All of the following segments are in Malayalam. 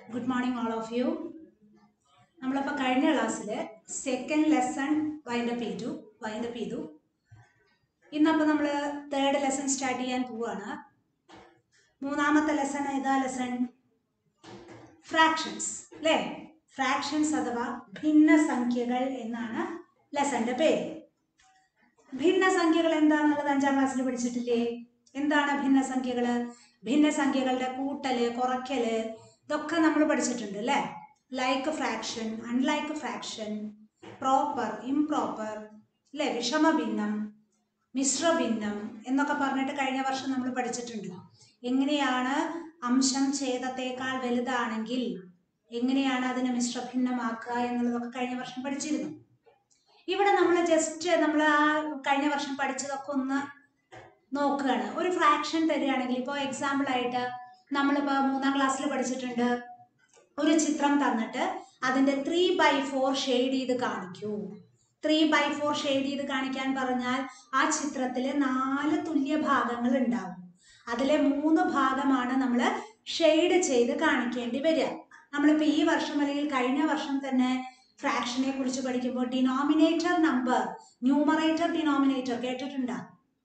Good morning all of you നമ്മളിപ്പോൾ കഴിഞ്ഞ ക്ലാസ്സിൽ സെക്കൻഡ് ലെസൺ വൈൻഡപ്പ് ചെയ്തു വൈൻഡപ്പ് ചെയ്തു ഇന്നപ്പോൾ നമ്മൾ തേർഡ് ലെസൺ സ്റ്റാർട്ട് ചെയ്യാൻ പോവുകയാണ് മൂന്നാമത്തെ ലെസൺ ഏതാ ലെസൺ ഫ്രാക്ഷൻസ് അല്ലേ ഫ്രാക്ഷൻസ് അഥവാ ഭിന്നസംഖ്യകൾ എന്നാണ് ലെസന്റെ പേര് ഭിന്നസംഖ്യകൾ എന്താണെന്നുള്ളത് അഞ്ചാം ക്ലാസ്സിൽ പഠിച്ചിട്ടില്ലേ എന്താണ് ഭിന്നസംഖ്യകൾ ഭിന്നസംഖ്യകളുടെ കൂട്ടല് കുറയ്ക്കല് ഇതൊക്കെ നമ്മൾ പഠിച്ചിട്ടുണ്ട് അല്ലേ like fraction unlike fraction proper improper അല്ലേ വിഷമഭിന്നം മിശ്രഭിന്നം എന്നൊക്കെ പറഞ്ഞിട്ട് കഴിഞ്ഞ വർഷം നമ്മൾ പഠിച്ചിട്ടുണ്ട് എങ്ങനെയാണ് അംശം ഛേദത്തേക്കാൾ വലുതാണെങ്കിൽ എങ്ങനെയാണ് അതിനെ മിശ്രഭിന്നമാക്കുക എന്നുള്ളതൊക്കെ കഴിഞ്ഞ വർഷം പഠിച്ചിരുന്നു ഇവിടെ നമ്മൾ ജസ്റ്റ് നമ്മൾ ആ കഴിഞ്ഞ വർഷം പഠിച്ചതൊക്കെ ഒന്ന് നോക്കുകയാണ് ഒരു ഫ്രാക്ഷൻ തരികയാണെങ്കിൽ ഇപ്പോൾ എക്സാമ്പിൾ ആയിട്ട് നമ്മളിപ്പോൾ മൂന്നാം ക്ലാസ്സിൽ പഠിച്ചിട്ടുണ്ട് ഒരു ചിത്രം തന്നിട്ട് അതിൻ്റെ ത്രീ ബൈ ഫോർ ഷെയ്ഡ് ചെയ്ത് കാണിക്കൂ ത്രീ ബൈ ഫോർ ഷെയ്ഡ് ചെയ്ത് കാണിക്കാൻ പറഞ്ഞാൽ ആ ചിത്രത്തിൽ നാല് തുല്യ ഭാഗങ്ങൾ ഉണ്ടാവും അതിലെ മൂന്ന് ഭാഗമാണ് നമ്മൾ ഷെയ്ഡ് ചെയ്ത് കാണിക്കേണ്ടി വരിക നമ്മളിപ്പോൾ ഈ വർഷം അല്ലെങ്കിൽ കഴിഞ്ഞ വർഷം തന്നെ ഫ്രാക്ഷനെ കുറിച്ച് പഠിക്കുമ്പോൾ ഡിനോമിനേറ്റർ നമ്പർ ന്യൂമറേറ്റർ ഡിനോമിനേറ്റർ കേട്ടിട്ടുണ്ടോ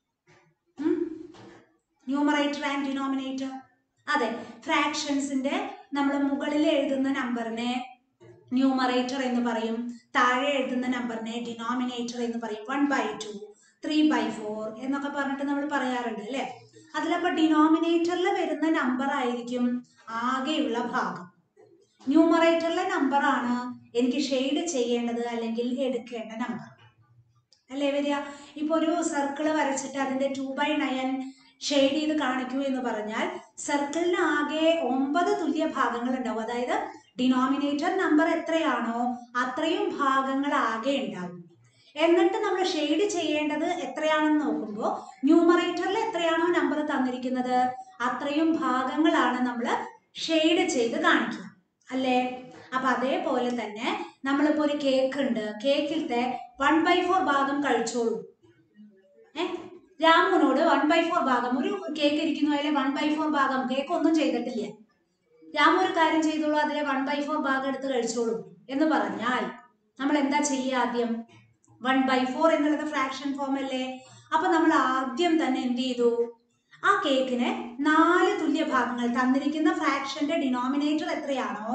ന്യൂമറേറ്റർ ആൻഡ് ഡിനോമിനേറ്റർ അതെ ഫ്രാക്ഷൻസിന്റെ നമ്മൾ മുകളിൽ എഴുതുന്ന നമ്പറിനെ ന്യൂമറേറ്റർ എന്ന് പറയും താഴെ എഴുതുന്ന നമ്പറിനെ ഡിനോമിനേറ്റർ എന്ന് പറയും one by two three by four എന്നൊക്കെ പറഞ്ഞിട്ട് നമ്മൾ പറയാറുണ്ട് അല്ലേ അതിലപ്പോൾ ഡിനോമിനേറ്ററിൽ വരുന്ന നമ്പർ ആയിരിക്കും ആകെയുള്ള ഭാഗം ന്യൂമറേറ്ററിലെ നമ്പറാണ് എനിക്ക് ഷെയ്ഡ് ചെയ്യേണ്ടത് അല്ലെങ്കിൽ എടുക്കേണ്ട നമ്പർ അല്ലേ വരിക ഇപ്പോൾ ഒരു സർക്കിൾ വരച്ചിട്ട് അതിൻ്റെ ടു ബൈ നയൻ ഷെയ്ഡ് ചെയ്ത് കാണിക്കൂ എന്ന് പറഞ്ഞാൽ സർക്കിളിന് ആകെ ഒമ്പത് തുല്യ ഭാഗങ്ങൾ ഉണ്ടാവും അതായത് ഡിനോമിനേറ്റർ നമ്പർ എത്രയാണോ അത്രയും ഭാഗങ്ങൾ ആകെ ഉണ്ടാവും എന്നിട്ട് നമ്മൾ ഷെയ്ഡ് ചെയ്യേണ്ടത് എത്രയാണെന്ന് നോക്കുമ്പോൾ ന്യൂമറേറ്ററിൽ എത്രയാണോ നമ്പർ തന്നിരിക്കുന്നത് അത്രയും ഭാഗങ്ങളാണ് നമ്മൾ ഷെയ്ഡ് ചെയ്ത് കാണിക്കുക അല്ലേ അപ്പൊ അതേപോലെ തന്നെ നമ്മളിപ്പോ ഒരു കേക്ക് ഉണ്ട് കേക്കിലത്തെ വൺ ബൈ ഫോർ ഭാഗം കഴിച്ചോളൂ ഏ രാമുവിനോട് വൺ ബൈ ഫോർ ഭാഗം ഒരു കേക്ക് ഇരിക്കുന്നു അതിലെ വൺ ബൈ ഫോർ ഭാഗം കേക്ക് ഒന്നും ചെയ്തിട്ടില്ല രാമു ഒരു കാര്യം ചെയ്തോളൂ അതിലെ വൺ ബൈ ഫോർ ഭാഗം എടുത്ത് കഴിച്ചോളൂ എന്ന് പറഞ്ഞാൽ നമ്മൾ എന്താ ചെയ്യുക ആദ്യം വൺ ബൈ ഫോർ എന്നുള്ളത് ഫ്രാക്ഷൻ ഫോം അല്ലേ അപ്പൊ നമ്മൾ ആദ്യം തന്നെ എന്ത് ചെയ്തു ആ കേക്കിന് നാല് തുല്യ ഭാഗങ്ങൾ തന്നിരിക്കുന്ന ഫ്രാക്ഷന്റെ ഡിനോമിനേറ്റർ എത്രയാണോ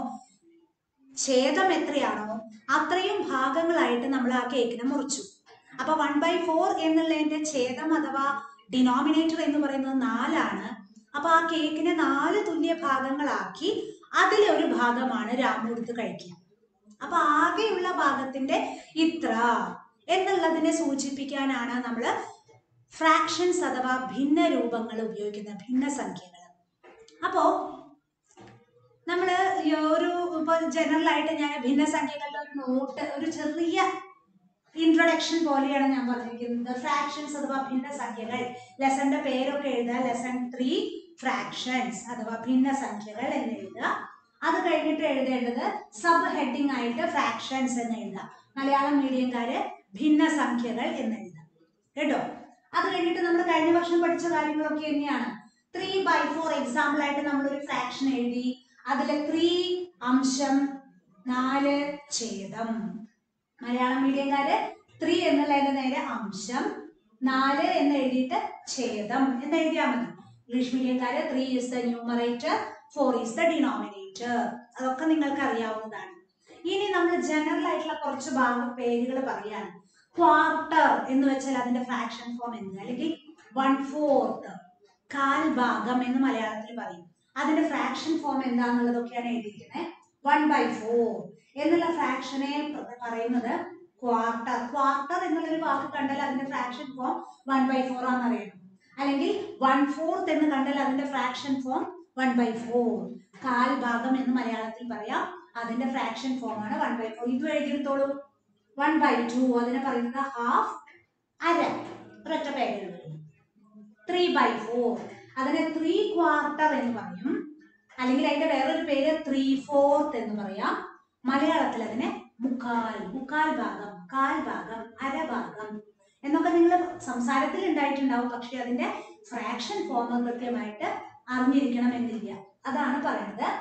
ഛേദം എത്രയാണോ അത്രയും ഭാഗങ്ങളായിട്ട് നമ്മൾ ആ കേക്കിനെ മുറിച്ചു അപ്പൊ വൺ ബൈ ഫോർ എന്നുള്ളതിന്റെ ഛേദം അഥവാ ഡിനോമിനേറ്റർ എന്ന് പറയുന്നത് നാലാണ് അപ്പൊ ആ കേക്കിനെ നാല് തുല്യ ഭാഗങ്ങളാക്കി അതിലെ ഒരു ഭാഗമാണ് രാമു എടുത്ത് കഴിക്കുക അപ്പൊ ആകെയുള്ള ഭാഗത്തിന്റെ ഇത്ര എന്നുള്ളതിനെ സൂചിപ്പിക്കാനാണ് നമ്മൾ ഫ്രാക്ഷൻസ് അഥവാ ഭിന്ന രൂപങ്ങൾ ഉപയോഗിക്കുന്ന ഭിന്നസംഖ്യകൾ അപ്പോ നമ്മൾ ഒരു ഇപ്പോൾ ജനറൽ ആയിട്ട് ഞാൻ ഭിന്നസംഖ്യകളുടെ ഒരു നോട്ട് ഒരു ചെറിയ ഇൻട്രൊഡക്ഷൻ പോലെയാണ് ഞാൻ പറഞ്ഞിരിക്കുന്നത് ഫ്രാക്ഷൻസ് അഥവാ ഭിന്നസംഖ്യകൾ ലെസന്റെ പേരൊക്കെ എഴുതുക ലെസൺ ത്രീ ഫ്രാക്ഷൻസ് അഥവാ ഭിന്നസംഖ്യകൾ എന്ന് എഴുതുക അത് കഴിഞ്ഞിട്ട് എഴുതേണ്ടത് സബ് ഹെഡിങ് ആയിട്ട് ഫ്രാക്ഷൻസ് എന്ന് എഴുതുക മലയാളം മീഡിയംകാര് ഭിന്നസംഖ്യകൾ എന്ന് എഴുതുക കേട്ടോ അത് കഴിഞ്ഞിട്ട് നമ്മൾ കഴിഞ്ഞ വർഷം പഠിച്ച കാര്യങ്ങളൊക്കെ തന്നെയാണ് ത്രീ ബൈ ഫോർ എക്സാമ്പിൾ ആയിട്ട് നമ്മളൊരു ഫ്രാക്ഷൻ എഴുതി അതിലെ ത്രീ അംശം നാല് ഛേദം മലയാളം മീഡിയംകാര് ത്രീ എന്നുള്ളതിന്റെ നേരെ അംശം നാല് എന്ന് എഴുതിയിട്ട് ഛേദം എന്ന് എഴുതിയാൽ മതി ഇംഗ്ലീഷ് മീഡിയംകാര് three is the numerator four is the denominator അതൊക്കെ നിങ്ങൾക്ക് അറിയാവുന്നതാണ് ഇനി നമ്മൾ ജനറൽ ആയിട്ടുള്ള കുറച്ച് ഭാഗം പേരുകൾ പറയാണ് ക്വാർട്ടർ എന്ന് വെച്ചാൽ അതിന്റെ ഫ്രാക്ഷൻ ഫോം എന്ത് അല്ലെങ്കിൽ വൺ ഫോർത്ത് കാൽ ഭാഗം എന്ന് മലയാളത്തിൽ പറയും അതിന്റെ ഫ്രാക്ഷൻ ഫോം എന്താന്നുള്ളതൊക്കെയാണ് എഴുതിയിരിക്കുന്നത് വൺ ബൈ ഫോർ എന്നുള്ള ഫ്രാക്ഷനെ പറയുന്നത് ക്വാർട്ടർ ക്വാർട്ടർ എന്നുള്ളൊരു വാക്ക് കണ്ടാൽ അതിന്റെ fraction form one by four ആണെന്ന് അറിയണം അല്ലെങ്കിൽ വൺ ഫോർത്ത് എന്ന് കണ്ടാൽ അതിന്റെ fraction form one by four കാൽ ഭാഗം എന്ന് മലയാളത്തിൽ പറയാം അതിന്റെ ഫ്രാക്ഷൻ ഫോം ആണ് വൺ ബൈ ഫോർ ഇത് എഴുതിയെടുത്തോളൂ വൺ ബൈ ടു അതിനെ പറയുന്നത് ഹാഫ് അര ഒരൊറ്റ പേരുകൾ ത്രീ ബൈ ഫോർ അതിനെ ത്രീ ക്വാർട്ടർ എന്ന് പറയും അല്ലെങ്കിൽ അതിന്റെ വേറൊരു പേര് ത്രീ ഫോർത്ത് എന്ന് പറയാം മലയാളത്തിൽ അതിനെ മുക്കാൽ മുക്കാൽ ഭാഗം കാൽ ഭാഗം അരഭാഗം എന്നൊക്കെ നിങ്ങൾ സംസാരത്തിൽ ഉണ്ടായിട്ടുണ്ടാവും പക്ഷെ അതിന്റെ ഫ്രാക്ഷൻ ഫോം കൃത്യമായിട്ട് അറിഞ്ഞിരിക്കണം എന്നില്ല അതാണ് പറയുന്നത്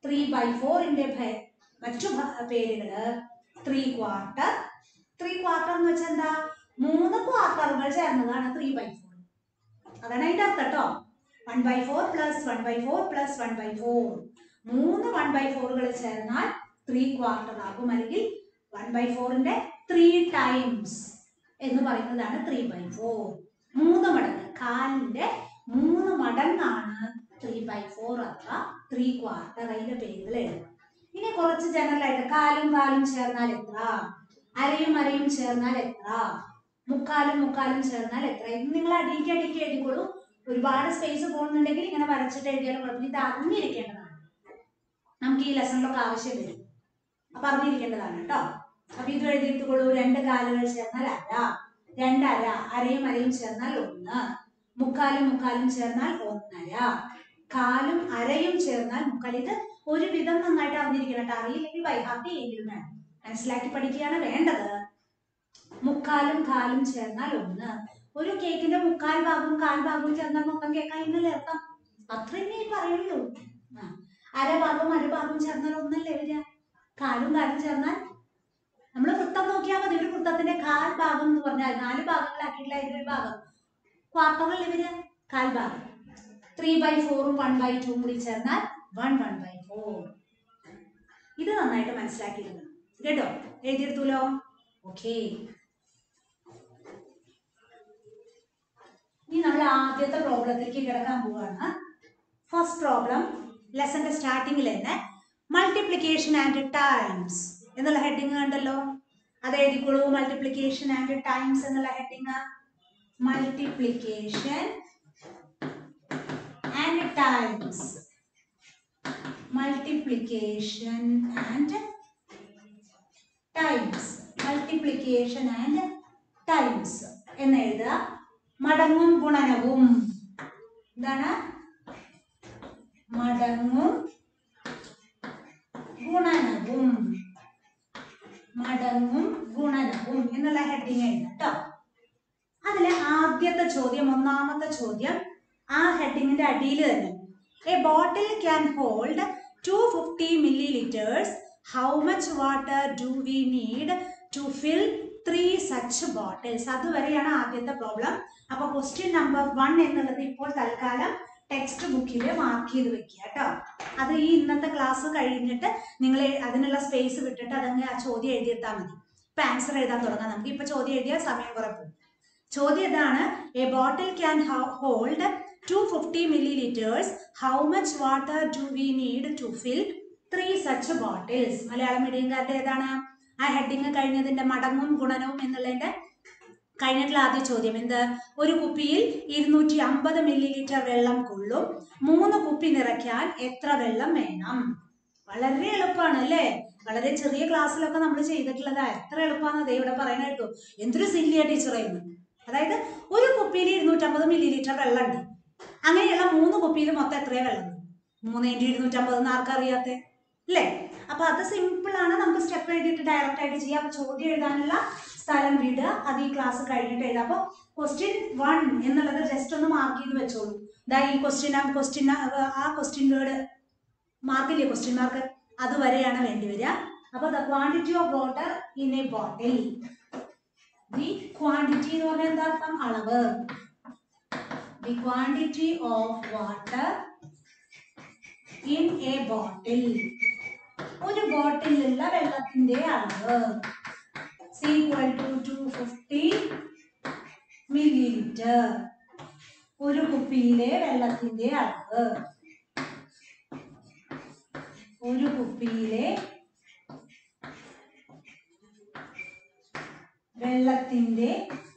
ത്രീ ബൈ ഫോറിന്റെ മറ്റു ഭ- പേരുകള് ത്രീ ക്വാർട്ടർ ത്രീ ക്വാർട്ടർ എന്ന് വെച്ചാൽ എന്താ മൂന്ന് ക്വാർട്ടറുകൾ ചേർന്നതാണ് ത്രീ ബൈ ഫോർ അതാണ് അതിന്റെ അർത്ഥം കേട്ടോ one by four plus one by four plus one by four മൂന്ന് വൺ ബൈ ഫോറുകൾ ചേർന്നാൽ ത്രീ ക്വാർട്ടർ ആകും അല്ലെങ്കിൽ വൺ ബൈ ഫോറിന്റെ ത്രീ ടൈംസ് എന്ന് പറയുന്നതാണ് ത്രീ ബൈ ഫോർ മൂന്ന് മടങ്ങ് കാലിന്റെ മൂന്ന് മടങ്ങാണ് ത്രീ ബൈ ഫോർ അഥവാ ത്രീ ക്വാർട്ടർ അതിന്റെ പേരുകൾ എഴുതണം ഇനി കുറച്ച് ജനറൽ ആയിട്ട് കാലും കാലും ചേർന്നാൽ എത്ര അരയും അരയും ചേർന്നാൽ എത്ര മുക്കാലും മുക്കാലും ചേർന്നാൽ എത്ര ഇത് നിങ്ങൾ അടിക്ക് അടിക്ക് എഴുതിക്കോളൂ ഒരുപാട് സ്പേസ് പോകുന്നുണ്ടെങ്കിൽ ഇങ്ങനെ വരച്ചിട്ട് എഴുതിയാലും കുഴപ്പമില്ല ഇത് അറിഞ്ഞിരിക്കേണ്ടതാണ് നമുക്ക് ഈ ലെസണിലൊക്കെ ആവശ്യം വരും അപ്പൊ അറിഞ്ഞിരിക്കേണ്ടതാണ് കേട്ടോ അപ്പൊ ഇത് എഴുതിയിട്ടുള്ളൂ രണ്ട് കാലുകൾ ചേർന്നാൽ അര രണ്ടര അരയും അരയും ചേർന്നാൽ ഒന്ന് മുക്കാലും മുക്കാലും ചേർന്നാൽ ഒന്നര കാലും അരയും ചേർന്നാൽ മുക്കാൽ ഇത് ഒരു വിധം നന്നായിട്ട് അറിഞ്ഞിരിക്കണം കേട്ടോ അറിയില്ലെങ്കിൽ വൈഹാർട്ടി എങ്കിലും വേണം മനസ്സിലാക്കി പഠിക്കുകയാണ് വേണ്ടത് മുക്കാലും കാലും ചേർന്നാൽ ഒന്ന് ഒരു കേക്കിന്റെ മുക്കാൽ ഭാഗവും കാൽ ഭാഗവും ചേർന്നാൽ മൊത്തം കേക്കായി എന്നല്ലേ അർത്ഥം അത്രയേ പറയുള്ളൂ ആ. അരഭാഗവും അരഭാഗവും ചേർന്നാൽ ഒന്നല്ലേ വരിക കാലും കാലും ചേർന്നാൽ നമ്മൾ വൃത്തം നോക്കിയാൽ മതി ഒരു വൃത്തത്തിന്റെ കാൽ ഭാഗം എന്ന് പറഞ്ഞാൽ നാല് ഭാഗങ്ങളാക്കിയിട്ടുള്ള അതിന്റെ ഒരു ഭാഗം ക്വാർട്ടറിൽ ഇവര് കാൽ ഭാഗം ത്രീ ബൈ ഫോറും വൺ ബൈ ടൂവും കൂടി ചേർന്നാൽ വൺ വൺ ബൈ ഫോർ ഇത് നന്നായിട്ട് മനസ്സിലാക്കിയിരുന്നു കേട്ടോ എഴുതിയെടുത്തൂലോ ഓക്കേ ഇനി നമ്മൾ ആദ്യത്തെ പ്രോബ്ലത്തിലേക്ക് കിടക്കാൻ പോവാണ് ഫസ്റ്റ് പ്രോബ്ലം ലെസന്റെ സ്റ്റാർട്ടിങ്ങിൽ തന്നെ മൾട്ടിപ്ലിക്കേഷൻ ആൻഡ് ടൈംസ് എന്നുള്ള ഹെഡിങ് കണ്ടല്ലോ അത് എഴുതിക്കോളൂ മൾട്ടിപ്ലിക്കേഷൻ ആൻഡ് ടൈംസ് എന്നുള്ള heading multiplication and times multiplication and times multiplication and times എന്ന് എഴുതുക മടങ്ങും ഗുണനവും എന്താണ് മടങ്ങും ഗുണനവും മടങ്ങും ഗുണനവും എന്നുള്ള ഹെഡിങ് എഴുതാം കേട്ടോ അതിലെ ആദ്യത്തെ ചോദ്യം ഒന്നാമത്തെ ചോദ്യം ആ ഹെഡിങ്ങിന്റെ അടിയിൽ തന്നെ a bottle can hold two fifty millilitres how much water do we need to fill three such bottles അതുവരെയാണ് ആദ്യത്തെ പ്രോബ്ലം അപ്പൊ ക്വസ്റ്റ്യൻ നമ്പർ വൺ എന്നുള്ളത് ഇപ്പോൾ തൽക്കാലം ടെക്സ്റ്റ് ബുക്കിൽ മാർക്ക് ചെയ്ത് വെക്കുക കേട്ടോ അത് ഈ ഇന്നത്തെ ക്ലാസ് കഴിഞ്ഞിട്ട് നിങ്ങൾ അതിനുള്ള സ്പേസ് വിട്ടിട്ട് അതങ്ങ് ആ ചോദ്യം എഴുതിയെടുത്താൽ മതി ഇപ്പൊ ആൻസർ എഴുതാൻ തുടങ്ങാം നമുക്ക് ഇപ്പൊ ചോദ്യം എഴുതിയാൽ സമയം കുറെ പോകും ചോദ്യം ഇതാണ് a bottle can hold two fifty millilitres how much water do we need to fill three such bottles Malayalam മീഡിയംകാരുടെ ഏതാണ് ആ ഹെഡിങ് കഴിഞ്ഞതിന്റെ മടങ്ങും ഗുണനവും എന്നുള്ളതിന്റെ കഴിഞ്ഞിട്ടുള്ള ആദ്യ ചോദ്യം എന്ത് ഒരു കുപ്പിയിൽ ഇരുന്നൂറ്റി അമ്പത് മില്ലി ലിറ്റർ വെള്ളം കൊള്ളും മൂന്ന് കുപ്പി നിറയ്ക്കാൻ എത്ര വെള്ളം വേണം വളരെ എളുപ്പമാണ് അല്ലേ വളരെ ചെറിയ ക്ലാസ്സിലൊക്കെ നമ്മൾ ചെയ്തിട്ടുള്ളതാ എത്ര എളുപ്പമാണെന്ന് ദേ ഇവിടെ പറയണ കേട്ടു എന്തൊരു സില്ലിയ ടീച്ചർ ആയിരുന്നു അതായത് ഒരു കുപ്പിയിൽ ഇരുന്നൂറ്റമ്പത് മില്ലി ലിറ്റർ വെള്ളമുണ്ട് അങ്ങനെയുള്ള മൂന്ന് കുപ്പിയിൽ മൊത്തം എത്രയാ വെള്ളം മൂന്ന് ഇൻറ്റു ഇരുന്നൂറ്റമ്പത് എന്ന് ആർക്കറിയാത്തെ അല്ലേ അപ്പൊ അത് സിമ്പിൾ ആണ് നമുക്ക് സ്റ്റെപ്പ് എഴുതിയിട്ട് ഡയറക്റ്റ് ആയിട്ട് ചെയ്യാം അപ്പൊ ചോദ്യം എഴുതാനുള്ള സ്ഥലം വിടുക അത് ഈ ക്ലാസ് കഴിഞ്ഞിട്ട് എഴുതാം അപ്പൊ ക്വസ്റ്റ്യൻ വൺ എന്നുള്ളത് ജസ്റ്റ് ഒന്ന് മാർക്ക് ചെയ്ത് വെച്ചോളൂ ദാ ഈ ക്വസ്റ്റ്യൻ ആ ക്വസ്റ്റ്യൻ ആ ക്വസ്റ്റ്യൻ വേർഡ് മാർക്കില്ലേ ക്വസ്റ്റ്യൻ മാർക്ക് അതുവരെയാണ് വേണ്ടി വരിക അപ്പൊ the quantity of water in a bottle the quantity എന്ന് പറഞ്ഞാൽ എന്താ അർത്ഥം അളവ് the quantity of water in a bottle ഒരു ബോട്ടിലുള്ള വെള്ളത്തിന്റെ അളവ് equal to two fifty millilitre ഒരു കുപ്പിയിലെ വെള്ളത്തിന്റെ അളവ് ഒരു കുപ്പിയിലെ വെള്ളത്തിന്റെ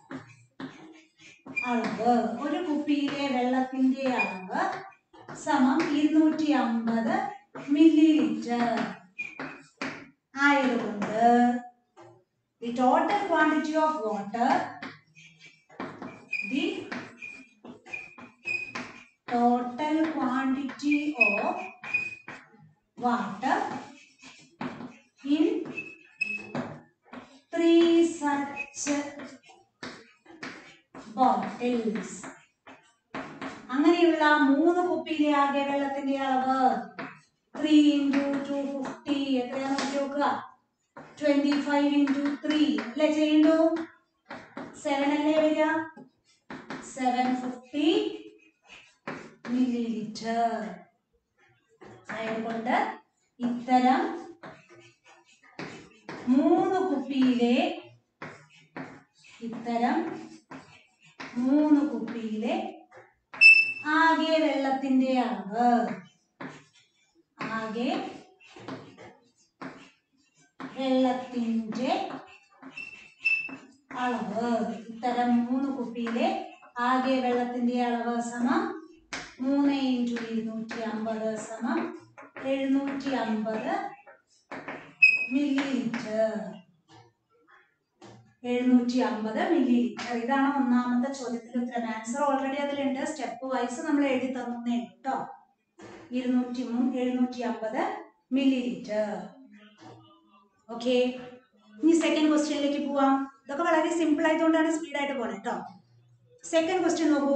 അളവ് ഒരു കുപ്പിയിലെ വെള്ളത്തിന്റെ അളവ് സമം ഇരുന്നൂറ്റി അമ്പത് മില്ലി ലിറ്റർ ആയതുകൊണ്ട് the total quantity of water the total quantity of water in three such bottles അങ്ങനെയുള്ള മൂന്ന് കുപ്പിയിലെ ആകെ വെള്ളത്തിന്റെ അളവ് three three into two fifty എത്രയാ നോക്കി നോക്കുക ട്വന്റി ഫൈവ് ഇൻറ്റു ത്രീ അല്ലേ ചെയ്യണ്ടു സെവൻ അല്ലേ വരിക സെവൻ ഫിഫ്റ്റി മില്ലി ലിറ്റർ ആയതുകൊണ്ട് ഇത്തരം മൂന്ന് കുപ്പിയിലെ ഇത്തരം മൂന്ന് കുപ്പിയിലെ ആകെ വെള്ളത്തിന്റെ അളവ് ആകെ വെള്ളത്തിന്റെ അളവ് ഇത്തരം മൂന്ന് കുപ്പിയിലെ ആകെ വെള്ളത്തിന്റെ അളവ് സമം മൂന്ന് ഇൻറ്റു ഇരുന്നൂറ്റി അമ്പത് സമം എഴുന്നൂറ്റി അമ്പത് മില്ലി ലിറ്റർ എഴുന്നൂറ്റി അമ്പത് മില്ലി ലിറ്റർ ഇതാണ് ഒന്നാമത്തെ ചോദ്യത്തിൽ ഉത്തരം ആൻസർ ഓൾറെഡി അതിലുണ്ട് സ്റ്റെപ്പ് വൈസ് നമ്മൾ എഴുതി തന്നേ കേട്ടോ ഇരുന്നൂറ്റി മൂന്ന് എഴുന്നൂറ്റി അമ്പത് മില്ലി ലിറ്റർ ഓക്കെ ഇനി സെക്കൻഡ് ക്വസ്റ്റ്യനിലേക്ക് പോവാം ഇതൊക്കെ വളരെ സിമ്പിൾ ആയതുകൊണ്ടാണ് സ്പീഡായിട്ട് പോണേ കേട്ടോ സെക്കൻഡ് ക്വസ്റ്റ്യൻ നോക്കൂ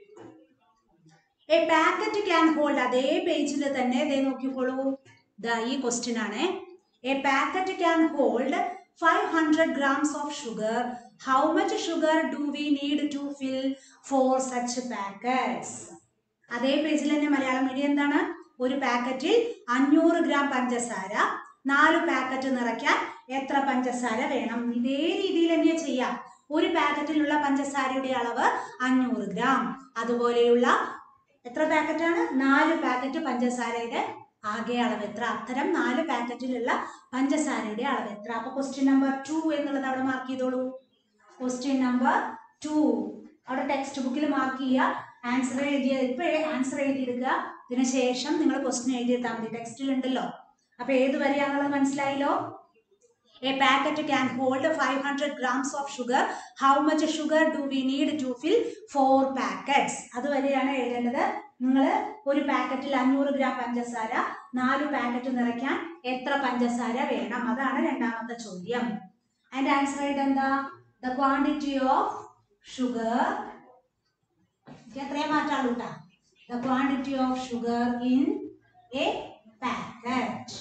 എ പാക്കറ്റ് ക്യാൻ ഹോൾഡ് അതേ പേജിൽ തന്നെ ദേ നോക്കിക്കോളൂ ദാ ഈ ക്വസ്റ്റ്യൻ ആണ് a packet can hold five hundred grams of sugar how much sugar do we need to fill four such packets അതേ പേജിൽ തന്നെ മലയാളം മീഡിയം എന്താണ് ഒരു പാക്കറ്റിൽ അഞ്ഞൂറ് ഗ്രാം പഞ്ചസാര നാല് പാക്കറ്റ് നിറയ്ക്കാൻ എത്ര പഞ്ചസാര വേണം ഇതേ രീതിയിൽ തന്നെ ചെയ്യാം ഒരു പാക്കറ്റിലുള്ള പഞ്ചസാരയുടെ അളവ് അഞ്ഞൂറ് ഗ്രാം അതുപോലെയുള്ള എത്ര പാക്കറ്റാണ് നാല് പാക്കറ്റ് പഞ്ചസാരയുടെ ആകെ അളവ് എത്ര അത്തരം നാല് പാക്കറ്റിലുള്ള പഞ്ചസാരയുടെ അളവ് എത്ര അപ്പൊ ക്വസ്റ്റ്യൻ നമ്പർ ടു എന്നുള്ളത് അവിടെ മാർക്ക് ചെയ്തോളൂ ക്വസ്റ്റ്യൻ നമ്പർ ടു അവിടെ ടെക്സ്റ്റ് ബുക്കിൽ മാർക്ക് ചെയ്യുക ആൻസർ എഴുതിയ ഇപ്പൊ ആൻസർ എഴുതിയെടുക്കുക ഇതിന് ശേഷം നിങ്ങൾ ക്വസ്റ്റ്യൻ എഴുതിയെടുത്താൽ മതി ടെക്സ്റ്റിൽ ഉണ്ടല്ലോ അപ്പൊ ഏത് വരെയാണെന്നുള്ളത് മനസ്സിലായല്ലോ a packet can hold five hundred grams of sugar how much sugar do we need to fill four packets അതുവരെയാണ് എഴുതേണ്ടത് നിങ്ങൾ ഒരു പാക്കറ്റിൽ അഞ്ഞൂറ് ഗ്രാം പഞ്ചസാര നാല് പാക്കറ്റ് നിറയ്ക്കാൻ എത്ര പഞ്ചസാര വേണം അതാണ് രണ്ടാമത്തെ ചോദ്യം അതിന്റെ ആൻസർ ആയിട്ട് എന്താ ദ ക്വാണ്ടിറ്റി ഓഫ് ഷുഗർ എത്രയാ മാറ്റാളൂ കേട്ടാ the quantity of sugar in a packet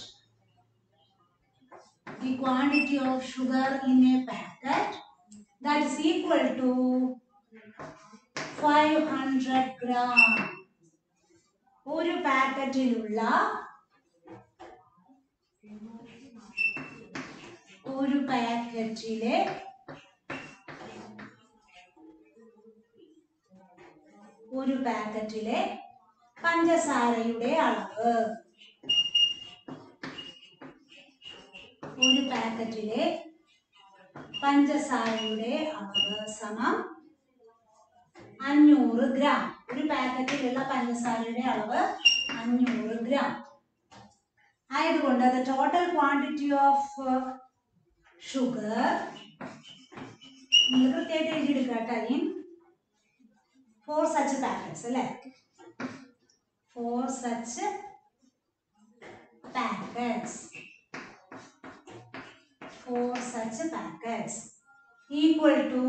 the quantity of sugar in a packet that is equal to 500 gram ഒരു പാക്കറ്റിലുള്ള ഒരു പാക്കറ്റിലെ ഒരു പാക്കറ്റിലെ പഞ്ചസാരയുടെ അളവ് ഒരു പാക്കറ്റിലെ പഞ്ചസാരയുടെ അളവ് സമം അഞ്ഞൂറ് ഗ്രാം ഒരു പാക്കറ്റിലുള്ള പഞ്ചസാരയുടെ അളവ് അഞ്ഞൂറ് ഗ്രാം ആയതുകൊണ്ട് the total quantity of sugar നിങ്ങൾ കൃത്യമായിട്ട് എഴുതിയെടുക്കുക കേട്ടോ ഇൻ ഫോർ സച്ച് പാക്കറ്റ്സ് അല്ലേ four such packets four such packets equal to